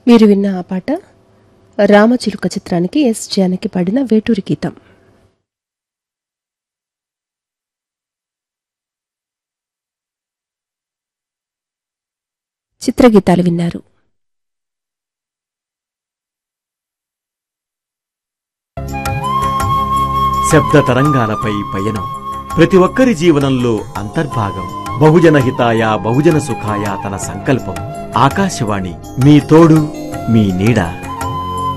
మీరు విన్న ఆ పాట రామచిలుక చిత్రానికి ఎస్ జానకి పాడిన వేటూరి గీతం చిత్రగీతాలు విన్నారు శబ్ద తరంగాలపై పయనం ప్రతి ఒక్కరి జీవనంలో అంతర్భాగం బహుజన హితాయ బహుజన సుఖాయ తన సంకల్పం ఆకాశవాణి మీ తోడు మీ నీడ